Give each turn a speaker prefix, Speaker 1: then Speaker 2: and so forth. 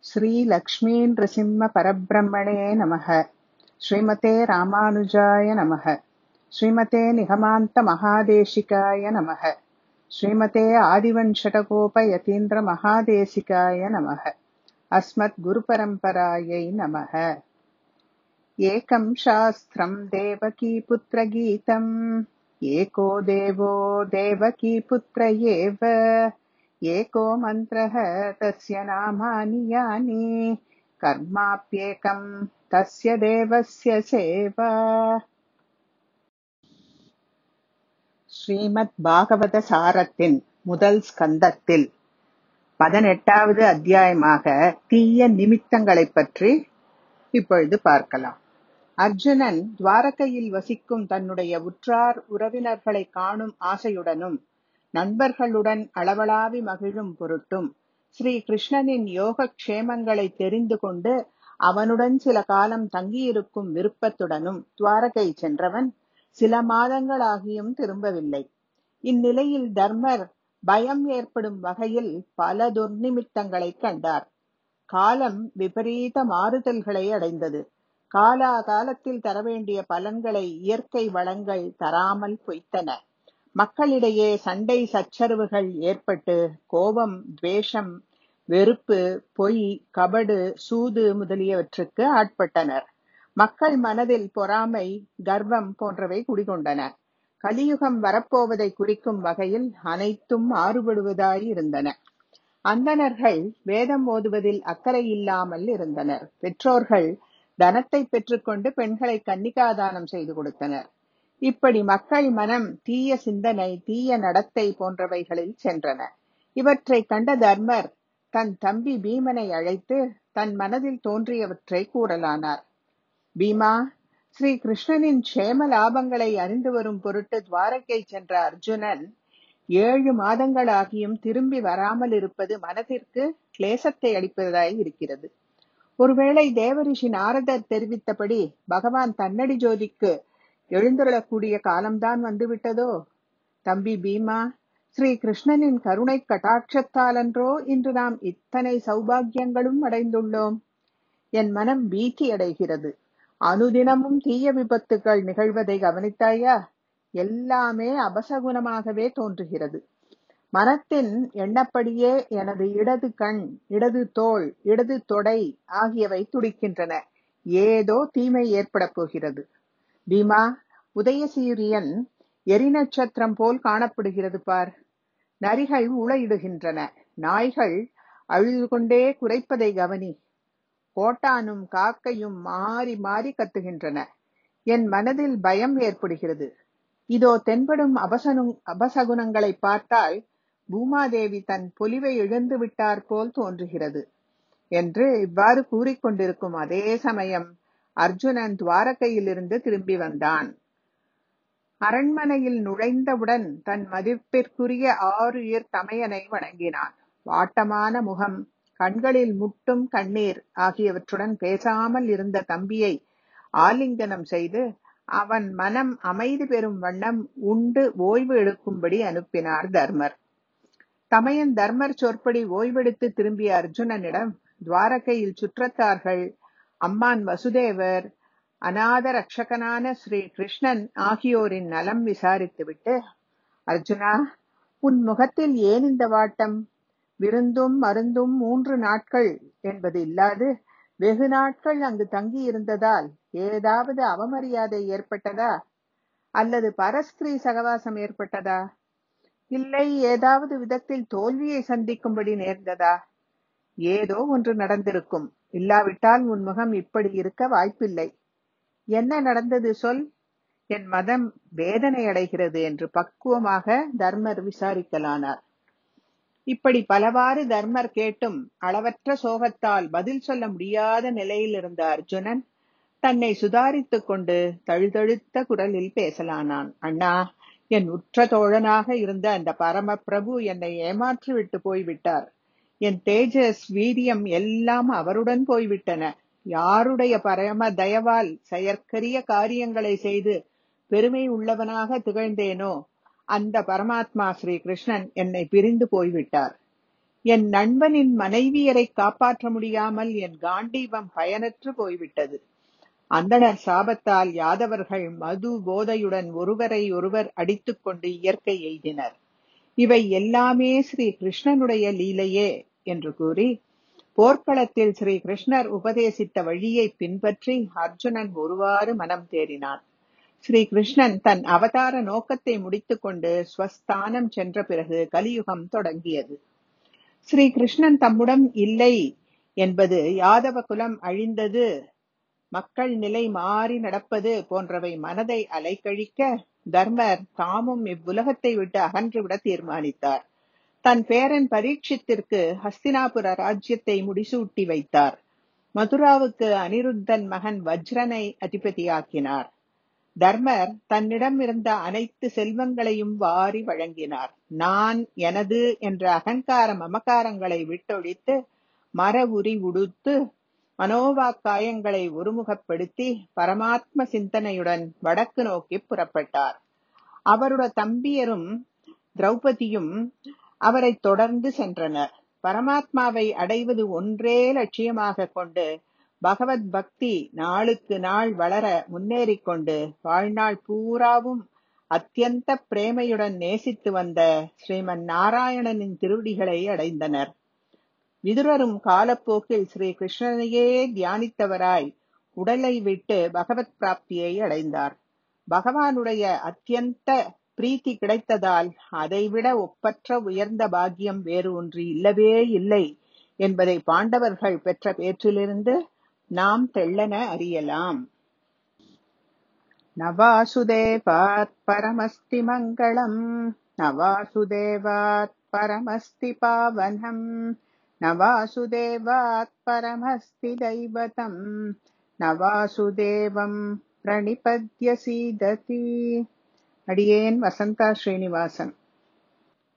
Speaker 1: श्रीलक्ष्मीनृसिंहपरब्रह्मणे नमः श्रीमते रामानुजाय नमः श्रीमते निगमान्तमहादेशिकाय नमः श्रीमते आदिवञ्शटकोपयतीन्द्रमहादेशिकाय नमः अस्मद्गुरुपरम्परायै नमः एकं शास्त्रम् देवकीपुत्रगीतम् एको देवो देवकीपुत्र एव एको मन्त्रः तस्य नामानि यानि कर्माप्येकम् तस्य தேவஸ்ய சேவா ஸ்ரீமத் பாகவத சாரத்தின் முதல் ஸ்கந்தத்தில் பதினெட்டாவது அத்தியாயமாக தீய நிமித்தங்களைப் பற்றி இப்பொழுது பார்க்கலாம் அர்ஜுனன் துவாரகையில் வசிக்கும் தன்னுடைய உற்றார் உறவினர்களை காணும் ஆசையுடனும் நண்பர்களுடன் அளவளாவி மகிழும் பொருட்டும் ஸ்ரீ கிருஷ்ணனின் யோக க்ஷேமங்களை தெரிந்து கொண்டு அவனுடன் சில காலம் தங்கியிருக்கும் விருப்பத்துடனும் துவாரகை சென்றவன் சில மாதங்களாகியும் திரும்பவில்லை இந்நிலையில் தர்மர் பயம் ஏற்படும் வகையில் பல துர்நிமித்தங்களை கண்டார் காலம் விபரீத மாறுதல்களை அடைந்தது காலா காலத்தில் தரவேண்டிய பலன்களை இயற்கை வளங்கள் தராமல் பொய்த்தன மக்களிடையே சண்டை சச்சரவுகள் ஏற்பட்டு கோபம் துவேஷம் வெறுப்பு பொய் கபடு சூது முதலியவற்றுக்கு ஆட்பட்டனர் மக்கள் மனதில் பொறாமை கர்வம் போன்றவை குடிகொண்டன கலியுகம் வரப்போவதை குறிக்கும் வகையில் அனைத்தும் மாறுபடுவதாய் இருந்தன அந்தணர்கள் வேதம் ஓதுவதில் அக்கறை இல்லாமல் இருந்தனர் பெற்றோர்கள் தனத்தை பெற்றுக்கொண்டு பெண்களை கன்னிகாதானம் செய்து கொடுத்தனர் இப்படி மக்கள் மனம் தீய சிந்தனை தீய நடத்தை போன்றவைகளில் சென்றன இவற்றை கண்ட தர்மர் தன் தம்பி பீமனை அழைத்து தன் மனதில் தோன்றியவற்றை கூறலானார் பீமா ஸ்ரீ கிருஷ்ணனின் க்ஷேம லாபங்களை அறிந்து வரும் பொருட்டு துவாரகை சென்ற அர்ஜுனன் ஏழு மாதங்களாகியும் திரும்பி வராமல் இருப்பது மனதிற்கு கிளேசத்தை அளிப்பதாய் இருக்கிறது ஒருவேளை தேவரிஷி நாரதர் தெரிவித்தபடி பகவான் தன்னடி ஜோதிக்கு எழுந்துள்ளக்கூடிய காலம்தான் வந்துவிட்டதோ தம்பி பீமா ஸ்ரீ கிருஷ்ணனின் கருணை கட்டாட்சத்தாலன்றோ இன்று நாம் இத்தனை சௌபாகியங்களும் அடைந்துள்ளோம் என் மனம் பீதி அடைகிறது அனுதினமும் தீய விபத்துகள் நிகழ்வதை கவனித்தாயா எல்லாமே அபசகுணமாகவே தோன்றுகிறது மனத்தின் எண்ணப்படியே எனது இடது கண் இடது தோள் இடது தொடை ஆகியவை துடிக்கின்றன ஏதோ தீமை ஏற்பட போகிறது பீமா உதயசூரியன் எரிநட்சத்திரம் போல் காணப்படுகிறது பார் நரிகள் உளையிடுகின்றன நாய்கள் அழுது கொண்டே குறைப்பதை கவனி கோட்டானும் காக்கையும் மாறி மாறி கத்துகின்றன என் மனதில் பயம் ஏற்படுகிறது இதோ தென்படும் அபசனு அபசகுனங்களை பார்த்தால் பூமாதேவி தன் பொலிவை இழந்து விட்டார் போல் தோன்றுகிறது என்று இவ்வாறு கூறிக்கொண்டிருக்கும் அதே சமயம் அர்ஜுனன் துவாரகையிலிருந்து திரும்பி வந்தான் அரண்மனையில் நுழைந்தவுடன் தன் மதிப்பிற்குரிய ஆறு உயிர் தமையனை வணங்கினான் வாட்டமான முகம் கண்களில் முட்டும் கண்ணீர் ஆகியவற்றுடன் பேசாமல் இருந்த தம்பியை ஆலிங்கனம் செய்து அவன் மனம் அமைதி பெறும் வண்ணம் உண்டு ஓய்வு எடுக்கும்படி அனுப்பினார் தர்மர் தமையன் தர்மர் சொற்படி ஓய்வெடுத்து திரும்பிய அர்ஜுனனிடம் துவாரகையில் சுற்றத்தார்கள் அம்மான் வசுதேவர் அநாத ரட்சகனான ஸ்ரீ கிருஷ்ணன் ஆகியோரின் நலம் விசாரித்துவிட்டு அர்ஜுனா உன் முகத்தில் ஏன் இந்த வாட்டம் விருந்தும் மருந்தும் மூன்று நாட்கள் என்பது இல்லாது வெகு நாட்கள் அங்கு தங்கி இருந்ததால் ஏதாவது அவமரியாதை ஏற்பட்டதா அல்லது பரஸ்திரீ சகவாசம் ஏற்பட்டதா இல்லை ஏதாவது விதத்தில் தோல்வியை சந்திக்கும்படி நேர்ந்ததா ஏதோ ஒன்று நடந்திருக்கும் இல்லாவிட்டால் உன் முகம் இப்படி இருக்க வாய்ப்பில்லை என்ன நடந்தது சொல் என் மதம் வேதனை அடைகிறது என்று பக்குவமாக தர்மர் விசாரிக்கலானார் இப்படி பலவாறு தர்மர் கேட்டும் அளவற்ற சோகத்தால் பதில் சொல்ல முடியாத நிலையில் இருந்த அர்ஜுனன் தன்னை சுதாரித்துக் கொண்டு தழுதழுத்த குரலில் பேசலானான் அண்ணா என் உற்ற தோழனாக இருந்த அந்த பரம பிரபு என்னை ஏமாற்றி விட்டு போய்விட்டார் என் தேஜஸ் வீரியம் எல்லாம் அவருடன் போய்விட்டன யாருடைய பரம தயவால் செயற்கரிய காரியங்களை செய்து பெருமை உள்ளவனாக திகழ்ந்தேனோ அந்த பரமாத்மா ஸ்ரீ கிருஷ்ணன் என்னை பிரிந்து போய்விட்டார் என் நண்பனின் மனைவியரை காப்பாற்ற முடியாமல் என் காண்டீபம் பயனற்று போய்விட்டது அந்தணர் சாபத்தால் யாதவர்கள் மது போதையுடன் ஒருவரை ஒருவர் அடித்துக் கொண்டு இயற்கை எய்தினர் இவை எல்லாமே ஸ்ரீ கிருஷ்ணனுடைய லீலையே என்று கூறி போர்க்களத்தில் ஸ்ரீ கிருஷ்ணர் உபதேசித்த வழியை பின்பற்றி அர்ஜுனன் ஒருவாறு மனம் தேறினான் ஸ்ரீ கிருஷ்ணன் தன் அவதார நோக்கத்தை முடித்துக்கொண்டு ஸ்வஸ்தானம் சென்ற பிறகு கலியுகம் தொடங்கியது ஸ்ரீ கிருஷ்ணன் தம்முடன் இல்லை என்பது யாதவ குலம் அழிந்தது மக்கள் நிலை மாறி நடப்பது போன்றவை மனதை அலைக்கழிக்க தர்மர் தாமும் இவ்வுலகத்தை விட்டு அகன்றுவிட தீர்மானித்தார் தன் பேரன் பரீட்சித்திற்கு ஹஸ்தினாபுர ராஜ்யத்தை முடிசூட்டி வைத்தார் மதுராவுக்கு அனிருத்தன் மகன் வஜ்ரனை அதிபதியாக்கினார் தர்மர் தன்னிடம் இருந்த அனைத்து செல்வங்களையும் வாரி வழங்கினார் நான் எனது என்ற அகங்கார மமகாரங்களை விட்டொழித்து மர உரி உடுத்து மனோவாக்காயங்களை ஒருமுகப்படுத்தி பரமாத்ம சிந்தனையுடன் வடக்கு நோக்கி புறப்பட்டார் அவருடைய தம்பியரும் திரௌபதியும் அவரை தொடர்ந்து சென்றனர் பரமாத்மாவை அடைவது ஒன்றே லட்சியமாக கொண்டு பகவத் பக்தி நாளுக்கு நாள் வளர முன்னேறிக் கொண்டு வாழ்நாள் பூராவும் அத்தியந்த பிரேமையுடன் நேசித்து வந்த ஸ்ரீமன் நாராயணனின் திருவடிகளை அடைந்தனர் விதுரரும் காலப்போக்கில் ஸ்ரீ கிருஷ்ணனையே தியானித்தவராய் உடலை விட்டு பகவத் பிராப்தியை அடைந்தார் பகவானுடைய அத்தியந்த பிரீத்தி கிடைத்ததால் அதைவிட ஒப்பற்ற உயர்ந்த பாக்கியம் வேறு ஒன்று இல்லவே இல்லை என்பதை பாண்டவர்கள் பெற்ற பேற்றிலிருந்து நாம் தெள்ளன அறியலாம் நவாசுதேவாத் பரமஸ்தி மங்களம் நவாசுதேவாத் பரமஸ்தி பாவனம் நவாசுதேவாத் பரமஸ்தி தைவதம் நவாசுதேவம் பிரணிபத்ய சீததி அடியேன் வசந்தா ஸ்ரீனிவாசன்